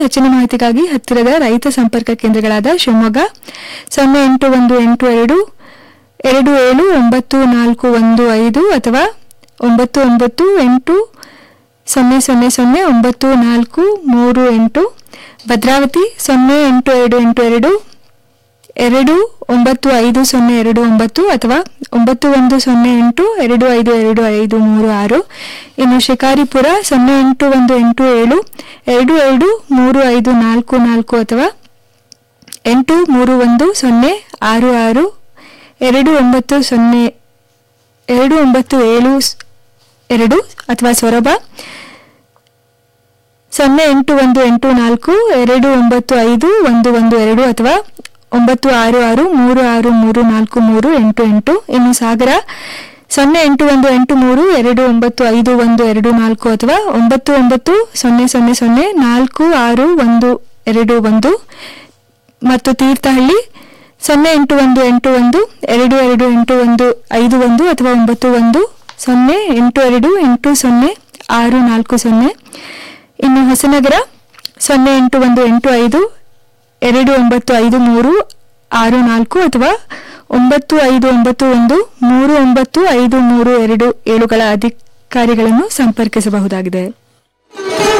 ಹೆಚ್ಚಿನ ಮಾಹಿತಿಗಾಗಿ ಹತ್ತಿರದ ರೈತ ಸಂಪರ್ಕ ಕೇಂದ್ರಗಳಾದ ಶಿವಮೊಗ್ಗ ಸೊನ್ನೆ ಎಂಟು ಒಂದು ಎಂಟು ಎರಡು ಎರಡು ಏಳು ಒಂಬತ್ತು ನಾಲ್ಕು ಒಂದು ಐದು ಅಥವಾ ಒಂಬತ್ತು ಒಂಬತ್ತು ಎಂಟು ಸೊನ್ನೆ ಸೊನ್ನೆ ಸೊನ್ನೆ ಒಂಬತ್ತು ನಾಲ್ಕು ಮೂರು ಎಂಟು ಭದ್ರಾವತಿ ಸೊನ್ನೆ ಎಂಟು ಎರಡು ಎಂಟು ಎರಡು ಎರಡು ಒಂಬತ್ತು ಐದು ಸೊನ್ನೆ ಎರಡು ಒಂಬತ್ತು ಅಥವಾ ಒಂಬತ್ತು ಒಂದು ಸೊನ್ನೆ ಎಂಟು ಎರಡು ಐದು ಎರಡು ಐದು ಮೂರು ಆರು ಇನ್ನು ಶಿಕಾರಿಪುರ ಸೊನ್ನೆ ಎಂಟು ಒಂದು ಎಂಟು ಏಳು ಎರಡು ಎರಡು ಮೂರು ಐದು ನಾಲ್ಕು ನಾಲ್ಕು ಅಥವಾ ಎಂಟು ಮೂರು ಒಂದು ಸೊನ್ನೆ ಆರು ಆರು ಎರಡು ಒಂಬತ್ತು ಸೊನ್ನೆ ಎರಡು ಒಂಬತ್ತು ಏಳು ಸ್- ಎರಡು ಅಥವಾ ಸೊರಬ ಸೊನ್ನೆ ಎಂಟು ಒಂದು ಎಂಟು ನಾಲ್ಕು ಎರಡು ಒಂಬತ್ತು ಐದು ಒಂದು ಒಂದು ಎರಡು ಅಥವಾ ಒಂಬತ್ತು ಆರು ಆರು ಮೂರು ಆರು ಮೂರು ನಾಲ್ಕು ಮೂರು ಎಂಟು ಎಂಟು ಇನ್ನು ಸಾಗರ ಸೊನ್ನೆ ಎಂಟು ಒಂದು ಎಂಟು ಮೂರು ಎರಡು ಒಂಬತ್ತು ಐದು ಒಂದು ಎರಡು ನಾಲ್ಕು ಅಥವಾ ಒಂಬತ್ತು ಒಂಬತ್ತು ಸೊನ್ನೆ ಸೊನ್ನೆ ಸೊನ್ನೆ ನಾಲ್ಕು ಆರು ಒಂದು ಎರಡು ಒಂದು ಮತ್ತು ತೀರ್ಥಹಳ್ಳಿ ಸೊನ್ನೆ ಎಂಟು ಒಂದು ಎಂಟು ಒಂದು ಎರಡು ಎರಡು ಎಂಟು ಒಂದು ಐದು ಒಂದು ಅಥವಾ ಒಂಬತ್ತು ಒಂದು ಸೊನ್ನೆ ಎಂಟು ಎರಡು ಎಂಟು ಸೊನ್ನೆ ಆರು ನಾಲ್ಕು ಸೊನ್ನೆ ಇನ್ನು ಹೊಸನಗರ ಸೊನ್ನೆ ಎಂಟು ಒಂದು ಎಂಟು ಐದು ಎರಡು ಒಂಬತ್ತು ಐದು ಮೂರು ಆರು ನಾಲ್ಕು ಅಥವಾ ಒಂಬತ್ತು ಐದು ಒಂಬತ್ತು ಒಂದು ಮೂರು ಒಂಬತ್ತು ಐದು ಮೂರು ಎರಡು ಏಳುಗಳ ಅಧಿಕಾರಿಗಳನ್ನು ಸಂಪರ್ಕಿಸಬಹುದಾಗಿದೆ